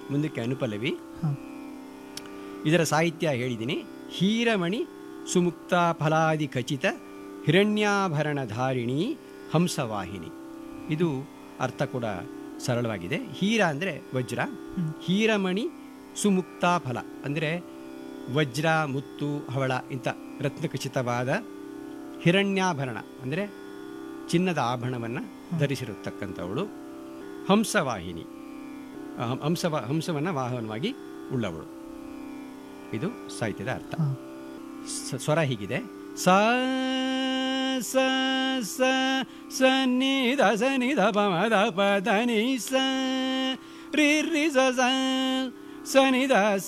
ಮುಂದಕ್ಕೆ ಅನುಪಲ್ಲವಿ ಹಾಂ ಇದರ ಸಾಹಿತ್ಯ ಹೇಳಿದ್ದೀನಿ ಹೀರಮಣಿ ಸುಮುಕ್ತ ಫಲಾದಿ ಖಚಿತ ಹಿರಣ್ಯಾಭರಣ ಧಾರಿಣಿ ಹಂಸವಾಹಿನಿ ಇದು ಅರ್ಥ ಕೂಡ ಸರಳವಾಗಿದೆ ಹೀರ ಅಂದರೆ ವಜ್ರ ಹೀರಮಣಿ ಸುಮುಕ್ತ ಫಲ ಅಂದರೆ ವಜ್ರ ಮುತ್ತು ಹವಳ ಇಂಥ ರತ್ನಖಚಿತವಾದ ಹಿರಣ್ಯಾಭರಣ ಅಂದರೆ ಚಿನ್ನದ ಆಭರಣವನ್ನು ಧರಿಸಿರತಕ್ಕಂಥವಳು ಹಂಸವಾಹಿನಿ ಆ, ಹಂಸವ ಹಂಸವನ್ನು ವಾಹನವಾಗಿ ಉಳ್ಳವಳು ಇದು ಸಾಹಿತ್ಯದ ಅರ್ಥ ಹಾಂ ಸ- ಸ್ವರ ಹೀಗಿದೆ ಸ ಸ ಸ ಸ ನಿ ದ ಸ ನಿ ದ ಪ ಮ ದ ಪ ದ ನಿ ಸ ರಿ ರಿ ಸ ಸ ಸ ನಿ ದ